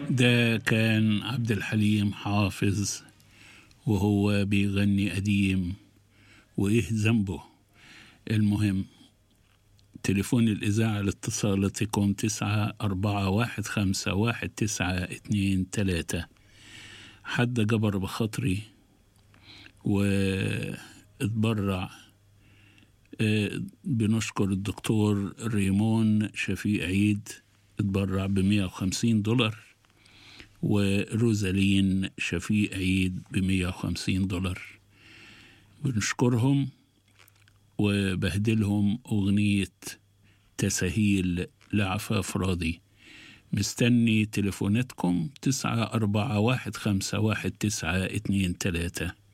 ده كان عبد الحليم حافظ وهو بيغني قديم وإيه ذنبه المهم تليفون الإذاعة لاتصالاتكم تسعة أربعة واحد خمسة واحد تسعة اتنين تلاتة حد جبر بخاطري واتبرع آه، بنشكر الدكتور ريمون شفيق عيد اتبرع بمية وخمسين دولار وروزالين شفيق عيد بمية وخمسين دولار بنشكرهم وبهدلهم أغنية تسهيل لعفاف راضي مستني تليفوناتكم تسعة أربعة واحد خمسة واحد تسعة اتنين تلاتة